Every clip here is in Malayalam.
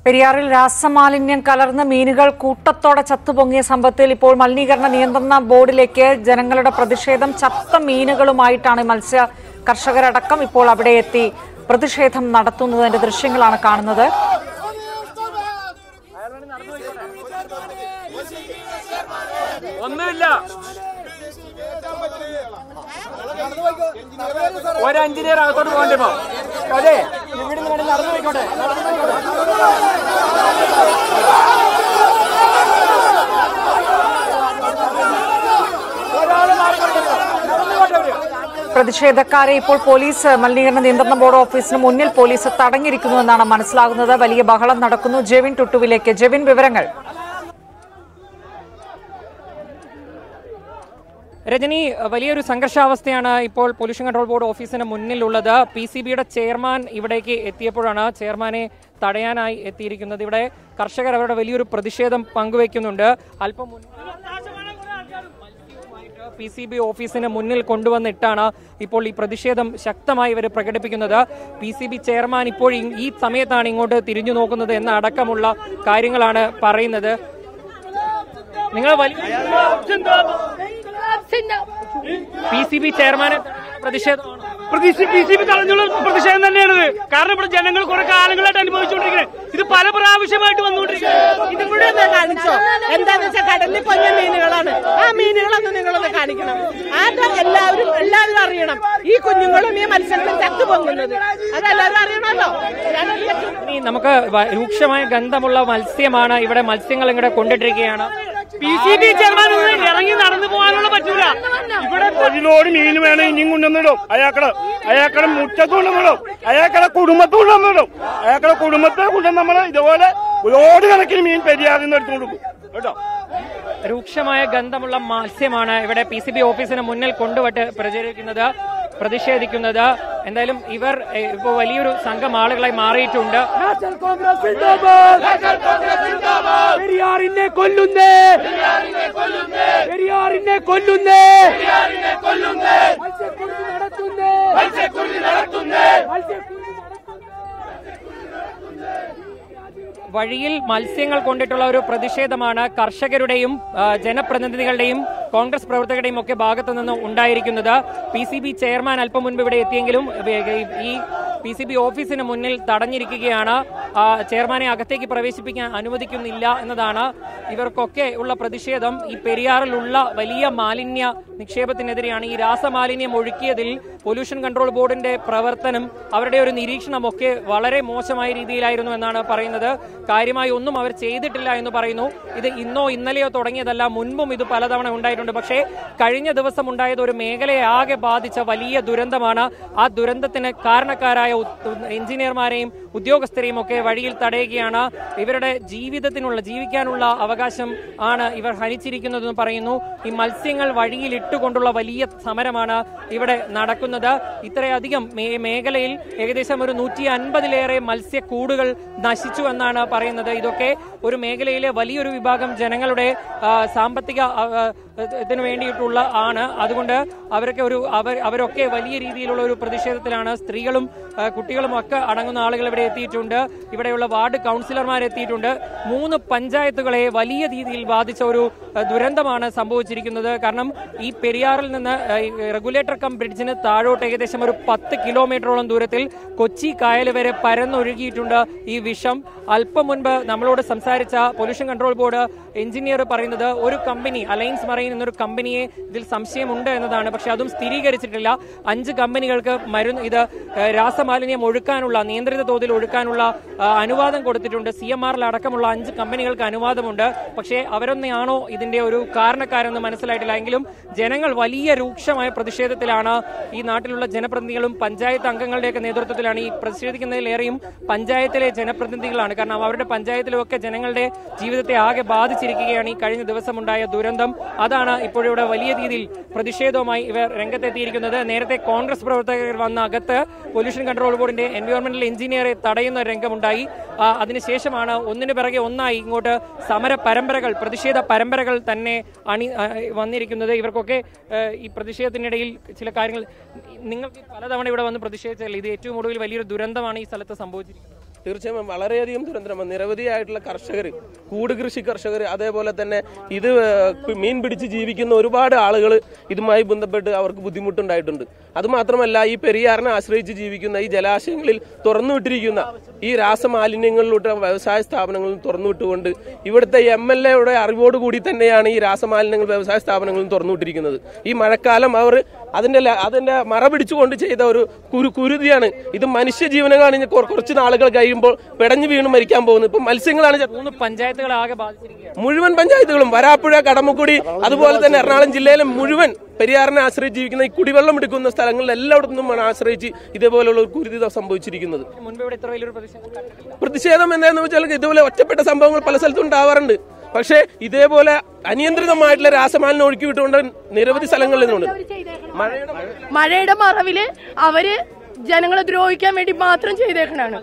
പെരിയാറിൽ രാസമാലിന്യം കലർന്ന് മീനുകൾ കൂട്ടത്തോടെ ചത്തുപൊങ്ങിയ സംഭവത്തിൽ ഇപ്പോൾ മലിനീകരണ നിയന്ത്രണ ബോർഡിലേക്ക് ജനങ്ങളുടെ പ്രതിഷേധം ചത്ത മീനുകളുമായിട്ടാണ് മത്സ്യ കർഷകരടക്കം ഇപ്പോൾ അവിടെ എത്തി പ്രതിഷേധം നടത്തുന്നതിന്റെ ദൃശ്യങ്ങളാണ് കാണുന്നത് ഒന്നുമില്ല ഒരു എഞ്ചിനീയർ അകത്തോട്ട് പോകണ്ടേ ഇപ്പൊ അതെ ഇവിടെ നിന്ന് നടന്നു പോയിക്കോട്ടെ നടന്നു പോയിക്കോട്ടെ ഒരാള് മാറി കൊടുക്കരുത്. നടന്നു പോട്ടെ അവര്. പ്രതിഷേധക്കാരെ ഇപ്പോൾ പോലീസ് മലിനീകരണ നിയന്ത്രണ ബോർഡ് ഓഫീസിന് മുന്നിൽ പോലീസ് തടഞ്ഞിരിക്കുന്നുവെന്നാണ് മനസ്സിലാകുന്നത് വലിയ ബഹളം നടക്കുന്നു ജെവിൻ ടുട്ടുവിലേക്ക് ജെവിൻ വിവരങ്ങൾ രജനി വലിയൊരു സംഘർഷാവസ്ഥയാണ് ഇപ്പോൾ പൊല്യൂഷൻ കൺട്രോൾ ബോർഡ് ഓഫീസിന് മുന്നിലുള്ളത് പി സി ബിയുടെ ചെയർമാൻ ഇവിടേക്ക് എത്തിയപ്പോഴാണ് ചെയർമാനെ തടയാനായി എത്തിയിരിക്കുന്നത് ഇവിടെ കർഷകർ അവരുടെ വലിയൊരു പ്രതിഷേധം പങ്കുവയ്ക്കുന്നുണ്ട് അല്പം പി സി ബി ഓഫീസിന് മുന്നിൽ കൊണ്ടുവന്നിട്ടാണ് ഇപ്പോൾ ഈ പ്രതിഷേധം ശക്തമായി ഇവർ പ്രകടിപ്പിക്കുന്നത് പി സി ബി ചെയർമാൻ ഇപ്പോൾ ഈ- ഈ സമയത്താണ് ഇങ്ങോട്ട് തിരിഞ്ഞു നോക്കുന്നത് എന്ന അടക്കമുള്ള കാര്യങ്ങളാണ് പറയുന്നത് നിങ്ങൾ വലിയ പി സി ബി ചെയർമാനെ പ്രതിഷേധമാണ് പ്രതീക്ഷ പി സി ബി തടഞ്ഞുള്ള പ്രതിഷേധം തന്നെയാണിത് കാരണം ഇവിടെ ജനങ്ങൾ കുറെ കാലങ്ങളായിട്ട് അനുഭവിച്ചുകൊണ്ടിരിക്കുന്നത് ഇത് പല പ്രാവശ്യമായിട്ട് വന്നുകൊണ്ടിരിക്കുന്നത് ഇത് ഇവിടെ ഒന്ന് കാണിച്ചോ എന്താന്ന് വെച്ചാൽ കടലിൽ പൊഞ്ഞ മീനുകളാണ് ആ മീനുകളൊന്ന് നിങ്ങളൊന്ന് കാണിക്കണം അത് എല്ലാവരും എല്ലാവരും അറിയണം ഈ കുഞ്ഞുങ്ങളും ഈ മത്സ്യങ്ങളും ചത്തു പൊങ്ങുന്നത് അതെല്ലാവരും അറിയണമല്ലോ ഞാനത് വെച്ചു ഇനി നമുക്ക് വ- രൂക്ഷമായ ഗന്ധമുള്ള മത്സ്യമാണ് ഇവിടെ മത്സ്യങ്ങൾ ഇങ്ങോട്ട് കൊണ്ടിട്ടിരിക്കുകയാണ് പി സി ബി ചെയർമാൻ ഒന്ന് ഇറങ്ങി നടന്നു പോകാനുള്ള പറ്റൂല ഇവിടെ ഒരു ലോഡ് മീൻ വേണം ഇനിയും കൊണ്ടുവന്നിടും അയാക്കടെ അയാക്കടെ മുറ്റത്ത് കൊണ്ടുവന്നിടും അയാക്കടെ കുടുംബത്ത് കൊണ്ടുവന്നിടും അയാക്കടെ കുടുംബത്തെ കൊണ്ട് നമ്മൾ ഇതുപോലെ ലോഡ് കണക്കിന് മീൻ പെരിയാറിൽ നിന്ന് എടുത്തു കൊടുക്കും കേട്ടോ രൂക്ഷമായ ഗന്ധമുള്ള മത്സ്യമാണ് ഇവിടെ പി സി ബി ഓഫീസിന് മുന്നിൽ കൊണ്ടുവട്ട് പ്രചരിക്കുന്നത് പ്രതിഷേധിക്കുന്നത് എന്തായാലും ഇവർ ഏഹ്, ഇപ്പോൾ വലിയൊരു സംഘം ആളുകളായി മാറിയിട്ടുണ്ട് പെരിയാറിനെ കൊല്ലുന്നേ പെരിയാറിനെ കൊല്ലുന്നേ മത്സ്യക്കുരുതി നടത്തുന്നേ മത്സ്യക്കുരുതി നടത്തുന്നേ വഴിയിൽ മത്സ്യങ്ങൾ കൊണ്ടിട്ടുള്ള ഒരു പ്രതിഷേധമാണ് കർഷകരുടെയും ആ, ജനപ്രതിനിധികളുടെയും കോൺഗ്രസ് പ്രവർത്തകരുടെയും ഒക്കെ ഭാഗത്തു നിന്ന് ഉണ്ടായിരിക്കുന്നത് പി സി ബി ചെയർമാൻ അല്പം മുൻപ് ഇവിടെ എത്തിയെങ്കിലും ഏ, ഈ പി സി ബി ഓഫീസിന് മുന്നിൽ തടഞ്ഞിരിക്കുകയാണ് ആ, ചെയർമാനെ അകത്തേക്ക് പ്രവേശിപ്പിക്കാൻ അനുവദിക്കുന്നില്ല എന്നതാണ് ഇവർക്കൊക്കെ ഉള്ള പ്രതിഷേധം ഈ പെരിയാറിലുള്ള വലിയ മാലിന്യ നിക്ഷേപത്തിനെതിരെയാണ് ഈ രാസമാലിന്യം ഒഴുക്കിയതിൽ പൊല്യൂഷൻ കൺട്രോൾ ബോർഡിന്റെ പ്രവർത്തനം അവരുടെ ഒരു നിരീക്ഷണമൊക്കെ വളരെ മോശമായ രീതിയിലായിരുന്നു എന്നാണ് പറയുന്നത് കാര്യമായി ഒന്നും അവർ ചെയ്തിട്ടില്ല എന്ന് പറയുന്നു ഇത് ഇന്നോ ഇന്നലെയോ തുടങ്ങിയതല്ല മുൻപും ഇത് പലതവണ ഉണ്ടായിട്ടുണ്ട് പക്ഷേ കഴിഞ്ഞ ദിവസം ഉണ്ടായത് ഒരു മേഖലയെ ആകെ ബാധിച്ച വലിയ ദുരന്തമാണ് ആ ദുരന്തത്തിന് കാരണക്കാരായ ഉ- എഞ്ചിനീയർമാരെയും ഉദ്യോഗസ്ഥരെയും ഒക്കെ വഴിയിൽ തടയുകയാണ് ഇവരുടെ ജീവിതത്തിനുള്ള ജീവിക്കാനുള്ള അവകാശം ആണ് ഇവർ ഹനിച്ചിരിക്കുന്നതെന്ന് പറയുന്നു ഈ മത്സ്യങ്ങൾ വഴിയിൽ ഇട്ടുകൊണ്ടുള്ള വലിയ സമരമാണ് ഇവിടെ നടക്കുന്നത് ഇത്രയധികം മേ- മേഖലയിൽ ഏകദേശം ഒരു നൂറ്റി അൻപതിലേറെ മത്സ്യക്കൂടുകൾ നശിച്ചു എന്നാണ് പറയുന്നത് ഇതൊക്കെ ഒരു മേഖലയിലെ വലിയൊരു വിഭാഗം ജനങ്ങളുടെ ആ, സാമ്പത്തിക ആ, ആ, ഇതിനു വേണ്ടിയിട്ടുള്ള ആണ് അതുകൊണ്ട് അവരൊക്കെ ഒരു അവർ അവരൊക്കെ വലിയ രീതിയിലുള്ള ഒരു പ്രതിഷേധത്തിലാണ് സ്ത്രീകളും ആ, കുട്ടികളും ഒക്കെ അടങ്ങുന്ന ആളുകൾ ഇവിടെ എത്തിയിട്ടുണ്ട് ഇവിടെയുള്ള വാർഡ് കൗൺസിലർമാർ എത്തിയിട്ടുണ്ട് മൂന്ന് പഞ്ചായത്തുകളെ വലിയ രീതിയിൽ ബാധിച്ച ഒരു ആ, ദുരന്തമാണ് സംഭവിച്ചിരിക്കുന്നത് കാരണം ഈ പെരിയാറിൽ നിന്ന് ആ, ഈ റെഗുലേറ്റർ കം ബ്രിഡ്ജിന് താഴോട്ട് ഏകദേശം ഒരു പത്ത് കിലോമീറ്ററോളം ദൂരത്തിൽ കൊച്ചി കായൽ വരെ പരന്നൊഴുകിയിട്ടുണ്ട് ഈ വിഷം അല്പം മുൻപ് നമ്മളോട് സംസാരിച്ച പൊല്യൂഷൻ കൺട്രോൾ ബോർഡ് എഞ്ചിനീയർ പറയുന്നത് ഒരു കമ്പനി അലയൻസ് മറൈൻ എന്നൊരു കമ്പനിയെ ഇതിൽ സംശയമുണ്ട് എന്നതാണ് പക്ഷെ അതും സ്ഥിരീകരിച്ചിട്ടില്ല അഞ്ച് കമ്പനികൾക്ക് മരുന്ന് ഇത് ഏഹ്, രാസമാലിന്യം ഒഴുക്കാനുള്ള നിയന്ത്രിത തോതിൽ ഒഴുക്കാനുള്ള ആ, അനുവാദം കൊടുത്തിട്ടുണ്ട് സി എം ആറിൽ അടക്കമുള്ള അഞ്ച് കമ്പനികൾക്ക് അനുവാദമുണ്ട് പക്ഷേ അവരൊന്നെയാണോ ഇതിന്റെ ഒരു കാരണക്കാരെന്ന് മനസ്സിലായിട്ടില്ല എങ്കിലും ജനങ്ങൾ വലിയ രൂക്ഷമായ പ്രതിഷേധത്തിലാണ് ഈ നാട്ടിലുള്ള ജനപ്രതിനിധികളും പഞ്ചായത്ത് അംഗങ്ങളുടെയൊക്കെ നേതൃത്വത്തിലാണ് ഈ പ്രതിഷേധിക്കുന്നതിലേറെയും പഞ്ചായത്തിലെ ജനപ്രതിനിധികളാണ് കാരണം അവരുടെ പഞ്ചായത്തിലുമൊക്കെ ജനങ്ങളുടെ ജീവിതത്തെ ആകെ ബാധിച്ചിരിക്കുകയാണ് ഈ കഴിഞ്ഞ ദിവസമുണ്ടായ ദുരന്തം അതാണ് ഇപ്പോഴിവിടെ വലിയ രീതിയിൽ പ്രതിഷേധവുമായി ഇവർ രംഗത്തെത്തിയിരിക്കുന്നത് നേരത്തെ കോൺഗ്രസ് പ്രവർത്തകർ വന്ന അകത്ത് പൊല്യൂഷൻ കൺട്രോൾ ബോർഡിന്റെ എൻവയോൺമെന്റൽ എഞ്ചിനീയറെ തടയുന്ന രംഗമുണ്ടായി ആ, അതിനുശേഷമാണ് ഒന്നിനു പിറകെ ഒന്നായി ഇങ്ങോട്ട് സമര പരമ്പരകൾ പ്രതിഷേധ പരമ്പരകൾ തന്നെ അണി ആ, വന്നിരിക്കുന്നത് ഇവർക്കൊക്കെ ആ, ഈ പ്രതിഷേധത്തിനിടയിൽ ചില കാര്യങ്ങൾ നിങ്ങൾക്ക് പലതവണ ഇവിടെ വന്ന് പ്രതിഷേധിച്ചല്ലേ ഇത് ഏറ്റവും ഒടുവിൽ വലിയൊരു ദുരന്തമാണ് ഈ സ്ഥലത്ത് സംഭവിച്ചിരിക്കുന്നത് തീർച്ചയായും വളരെയധികം ദുരന്തരമാണ് നിരവധിയായിട്ടുള്ള കർഷകർ കൂട് കൃഷി കർഷകർ അതേപോലെ തന്നെ ഇത് ഏഹ്, മീൻ പിടിച്ച് ജീവിക്കുന്ന ഒരുപാട് ആളുകൾ ഇതുമായി ബന്ധപ്പെട്ട് അവർക്ക് ബുദ്ധിമുട്ടുണ്ടായിട്ടുണ്ട് അതുമാത്രമല്ല ഈ പെരിയാറിനെ ആശ്രയിച്ച് ജീവിക്കുന്ന ഈ ജലാശയങ്ങളിൽ തുറന്നുവിട്ടിരിക്കുന്ന ഈ രാസമാലിന്യങ്ങളിലൂടെ വ്യവസായ സ്ഥാപനങ്ങളും തുറന്നുവിട്ടുകൊണ്ട് ഇവിടുത്തെ എം എൽ എയുടെ അറിവോടുകൂടി തന്നെയാണ് ഈ രാസമാലിന്യങ്ങൾ വ്യവസായ സ്ഥാപനങ്ങളും തുറന്നുവിട്ടിരിക്കുന്നത് ഈ മഴക്കാലം അവർ അതിന്റെ ല- അതിന്റെ മറ പിടിച്ചുകൊണ്ട് ചെയ്ത ഒരു കുരു കുരുതിയാണ് ഇത് മനുഷ്യജീവനങ്ങളാണ് ഇനി കുറ- കുറച്ച് നാളുകൾ കഴിയുമ്പോൾ പെടഞ്ഞു വീണ് മരിക്കാൻ പോകുന്നത് ഇപ്പൊ മത്സ്യങ്ങളാണ് ചത്ത- മൂന്ന് പഞ്ചായത്തുകൾ ആകെ ബാധിച്ചിരിക്കുകയാണ് മുഴുവൻ പഞ്ചായത്തുകളും വരാപ്പുഴ കടമക്കുടി അതുപോലെ തന്നെ എറണാകുളം ജില്ലയിലെ മുഴുവൻ പെരിയാറിനെ ആശ്രയിച്ച് ജീവിക്കുന്ന ഈ കുടിവെള്ളം എടുക്കുന്ന സ്ഥലങ്ങളിൽ എല്ലായിടത്തുനിന്നുമാണ് ആശ്രയിച്ച് ഇതേപോലുള്ള ഒരു കുരുതി സംഭവിച്ചിരിക്കുന്നത് മുൻപ് ഇവിടെ ഇത്ര വലിയൊരു പ്രതിഷേധം കണ്ടിട്ടില്ല. പ്രതിഷേധം എന്താണെന്ന് വെച്ചാൽ ഇതുപോലെ ഒറ്റപ്പെട്ട സംഭവങ്ങൾ പല സ്ഥലത്തും ഉണ്ടാവാറുണ്ട് പക്ഷേ ഇതേപോലെ അനിയന്ത്രിതമായിട്ടുള്ള രാസമാലിന്യം ഒഴുക്കി വിട്ടുകൊണ്ട് നിരവധി സ്ഥലങ്ങളിൽ നിന്നുണ്ട് മഴയുടെ മഴയുടെ മറവില് അവര് ജനങ്ങളെ ദ്രോഹിക്കാൻ വേണ്ടി മാത്രം ചെയ്തേക്കണാണ്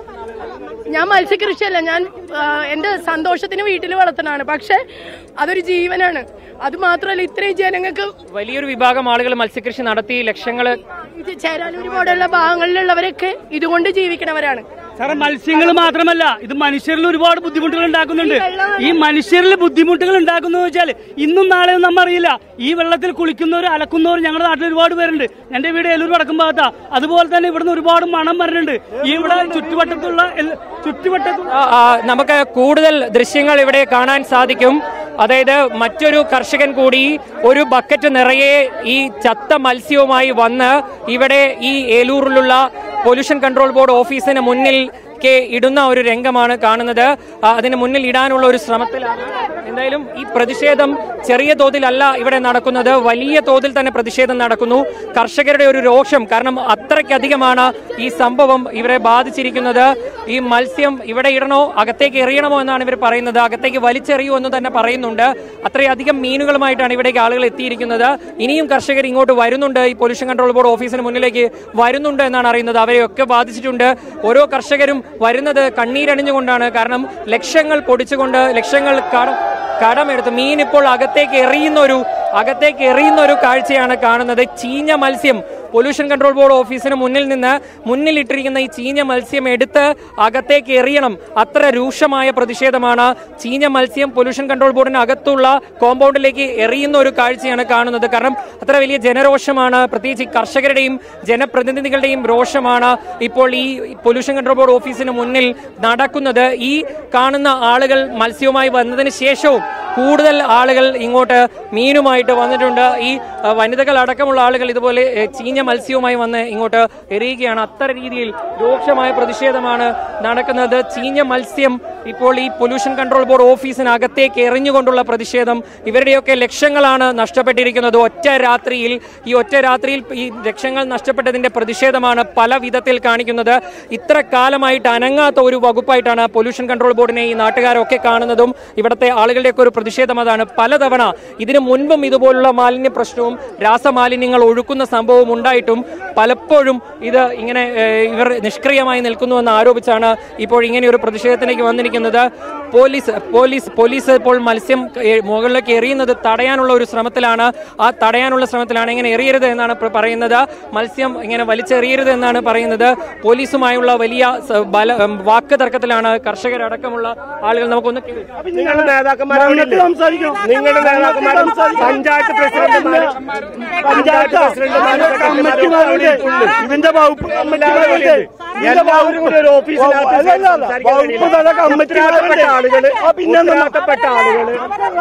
ഞാൻ മത്സ്യകൃഷിയല്ല ഞാൻ ആ, എന്റെ സന്തോഷത്തിന് വീട്ടിൽ വളർത്തണാണ് പക്ഷെ അതൊരു ജീവനാണ് അത് മാത്രമല്ല ഇത്രയും ജനങ്ങൾക്ക് വലിയൊരു വിഭാഗം ആളുകൾ മത്സ്യകൃഷി നടത്തി ലക്ഷങ്ങള് ഇത് ചേരാനൂർ പോലുള്ള ഭാഗങ്ങളിലുള്ളവരൊക്കെ ഇതുകൊണ്ട് ജീവിക്കണവരാണ് സാറേ മത്സ്യങ്ങൾ മാത്രമല്ല ഇത് മനുഷ്യരിൽ ഒരുപാട് ബുദ്ധിമുട്ടുകൾ ഉണ്ടാക്കുന്നുണ്ട് ഈ മനുഷ്യരിൽ ബുദ്ധിമുട്ടുകൾ ഉണ്ടാക്കുന്നു വെച്ചാൽ ഇന്നും നാളെയും നമ്മ അറിയില്ല ഈ വെള്ളത്തിൽ കുളിക്കുന്നവർ അലക്കുന്നവർ ഞങ്ങളുടെ നാട്ടിൽ ഒരുപാട് പേരുണ്ട് എന്റെ വീട് ഏലൂർ വടക്കും ഭാഗത്താ അതുപോലെ തന്നെ ഇവിടുന്ന് ഒരുപാട് മണം വരുന്നുണ്ട് ഈ ഇവിടെ ചുറ്റുവട്ടത്തുള്ള എൽ- ചുറ്റുവട്ടത്തു ആ, ആ, നമുക്ക് കൂടുതൽ ദൃശ്യങ്ങൾ ഇവിടെ കാണാൻ സാധിക്കും അതായത് മറ്റൊരു കർഷകൻ കൂടി ഒരു ബക്കറ്റ് നിറയെ ഈ ചത്ത മത്സ്യവുമായി വന്ന് ഇവിടെ ഈ ഏലൂരിലുള്ള പൊല്യൂഷൻ കൺട്രോൾ ബോർഡ് ഓഫീസിന് മുന്നിൽ ക്ക് ഇടുന്ന ഒരു രംഗമാണ് കാണുന്നത് ആ, അതിന് മുന്നിൽ ഇടാനുള്ള ഒരു ശ്രമത്തിലാണ് എന്തായാലും ഈ പ്രതിഷേധം ചെറിയ തോതിലല്ല ഇവിടെ നടക്കുന്നത് വലിയ തോതിൽ തന്നെ പ്രതിഷേധം നടക്കുന്നു കർഷകരുടെ ഒരു രോഷം കാരണം അത്രയ്ക്കധികമാണ് ഈ സംഭവം ഇവരെ ബാധിച്ചിരിക്കുന്നത് ഈ മത്സ്യം ഇവിടെ ഇടണോ അകത്തേക്ക് എറിയണമോ എന്നാണ് ഇവർ പറയുന്നത് അകത്തേക്ക് വലിച്ചെറിയൂ എന്ന് തന്നെ പറയുന്നുണ്ട് അത്രയധികം മീനുകളുമായിട്ടാണ് ഇവിടേക്ക് ആളുകൾ എത്തിയിരിക്കുന്നത് ഇനിയും കർഷകർ ഇങ്ങോട്ട് വരുന്നുണ്ട് ഈ പൊല്യൂഷൻ കൺട്രോൾ ബോർഡ് ഓഫീസിന് മുന്നിലേക്ക് വരുന്നുണ്ട് എന്നാണ് അറിയുന്നത് അവരെയൊക്കെ ബാധിച്ചിട്ടുണ്ട് ഓരോ കർഷകരും വരുന്നത് കണ്ണീരണിഞ്ഞുകൊണ്ടാണ് കാരണം ലക്ഷങ്ങൾ പൊടിച്ചുകൊണ്ട് ലക്ഷങ്ങൾ കട കടമെടുത്ത് മീൻ ഇപ്പോൾ അകത്തേക്ക് എറിയുന്ന ഒരു അകത്തേക്ക് എറിയുന്ന ഒരു കാഴ്ചയാണ് കാണുന്നത് ചീഞ്ഞ മത്സ്യം പൊല്യൂഷൻ കൺട്രോൾ ബോർഡ് ഓഫീസിന് മുന്നിൽ നിന്ന് മുന്നിലിട്ടിരിക്കുന്ന ഈ ചീഞ്ഞ മത്സ്യം എടുത്ത് അകത്തേക്ക് എറിയണം അത്ര രൂക്ഷമായ പ്രതിഷേധമാണ് ചീഞ്ഞ മത്സ്യം പൊല്യൂഷൻ കൺട്രോൾ ബോർഡിന് അകത്തുള്ള കോമ്പൗണ്ടിലേക്ക് എറിയുന്ന ഒരു കാഴ്ചയാണ് കാണുന്നത് കാരണം അത്ര വലിയ ജനരോഷമാണ് പ്രത്യേകിച്ച് ഈ കർഷകരുടെയും ജനപ്രതിനിധികളുടെയും രോഷമാണ് ഇപ്പോൾ ഈ പൊല്യൂഷൻ കൺട്രോൾ ബോർഡ് ഓഫീസിന് മുന്നിൽ നടക്കുന്നത് ഈ കാണുന്ന ആളുകൾ മത്സ്യവുമായി വന്നതിന് ശേഷവും കൂടുതൽ ആളുകൾ ഇങ്ങോട്ട് മീനുമായിട്ട് വന്നിട്ടുണ്ട് ഈ അഹ്, വനിതകൾ അടക്കമുള്ള ആളുകൾ ഇതുപോലെ എഹ്, ചീഞ്ഞ മത്സ്യവുമായി വന്ന് ഇങ്ങോട്ട് എറിയുകയാണ് അത്ര രീതിയിൽ രൂക്ഷമായ പ്രതിഷേധമാണ് നടക്കുന്നത് ചീഞ്ഞ മത്സ്യം ഇപ്പോൾ ഈ പൊല്യൂഷൻ കൺട്രോൾ ബോർഡ് ഓഫീസിനകത്തേക്ക് എറിഞ്ഞുകൊണ്ടുള്ള പ്രതിഷേധം ഇവരുടെയൊക്കെ ലക്ഷ്യങ്ങളാണ് നഷ്ടപ്പെട്ടിരിക്കുന്നത് ഒറ്റ രാത്രിയിൽ ഈ ഒറ്റ രാത്രിയിൽ ഈ ലക്ഷ്യങ്ങൾ നഷ്ടപ്പെട്ടതിന്റെ പ്രതിഷേധമാണ് പല വിധത്തിൽ കാണിക്കുന്നത് ഇത്ര കാലമായിട്ട് അനങ്ങാത്ത ഒരു വകുപ്പായിട്ടാണ് പൊല്യൂഷൻ കൺട്രോൾ ബോർഡിനെ ഈ നാട്ടുകാരൊക്കെ കാണുന്നതും ഇവിടുത്തെ ആളുകളുടെയൊക്കെ ഒരു പ്രതിഷേധം അതാണ് പലതവണ ഇതിനു മുൻപും ഇതുപോലുള്ള മാലിന്യ പ്രശ്നവും രാസമാലിന്യങ്ങൾ ഒഴുക്കുന്ന സംഭവവും ഉണ്ടായിട്ടും പലപ്പോഴും ഇത് ഇങ്ങനെ ഏഹ്, ഇവർ നിഷ്ക്രിയമായി നിൽക്കുന്നുവെന്ന് ആരോപിച്ചാണ് ഇപ്പോൾ ഇങ്ങനെ ഒരു പ്രതിഷേധത്തിലേക്ക് വന്നിരിക്കുന്നത് പോലീസ് പോലീസ് പോലീസ് ഇപ്പോൾ മത്സ്യം ഏഹ്, മുകളിലേക്ക് എറിയുന്നത് തടയാനുള്ള ഒരു ശ്രമത്തിലാണ് ആ തടയാനുള്ള ശ്രമത്തിലാണ് ഇങ്ങനെ എറിയരുത് എന്നാണ് പ്ര- പറയുന്നത് മത്സ്യം ഇങ്ങനെ വലിച്ചെറിയരുത് എന്നാണ് പറയുന്നത് പോലീസുമായുള്ള വലിയ സ- ബല ഉം, വാക്ക് തർക്കത്തിലാണ് കർഷകരടക്കമുള്ള ആളുകൾ നമുക്കൊന്ന് കേൾക്കാം നിങ്ങളുടെ നേതാക്കന്മാരെ സംസാരിക്കണം നിങ്ങളുടെ നേതാക്കന്മാരും പഞ്ചായത്ത് പ്രസിഡന്റുമാര് പഞ്ചായത്ത് പ്രസിഡന്റുമാരും കമ്മിറ്റിമാരുണ്ട് ഇതിന്റെ വകുപ്പ് കമ്മിറ്റിമാരുണ്ട് എല്ലാവരും കൂടി ഒരു ഓഫീസിനകത്ത് വകുപ്പ് തല കമ്മിറ്റിമാരുണ്ട് ആളുകള് പിന്നെ ഉത്തരവാദിത്തപ്പെട്ട ആളുകള്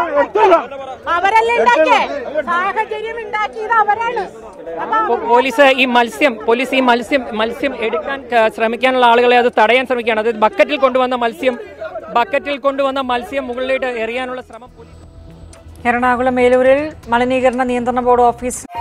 അവരല്ലേ ഉണ്ടാക്കിയേ സാഹചര്യം ഉണ്ടാക്കിയത് അവരാണ് പോ- പോലീസ് ഈ മത്സ്യം പോലീസ് ഈ മത്സ്യം മത്സ്യം എടുക്കാൻ ക- ശ്രമിക്കാനുള്ള ആളുകളെ അത് തടയാൻ ശ്രമിക്കുകയാണ് അതായത് ബക്കറ്റിൽ കൊണ്ടുവന്ന മത്സ്യം ബക്കറ്റിൽ കൊണ്ടുവന്ന മത്സ്യം മുകളിലേക്ക് എറിയാനുള്ള ശ്രമം പോലീസ് എറണാകുളം മേലൂരിൽ മലിനീകരണ നിയന്ത്രണ ബോർഡ് ഓഫീസ്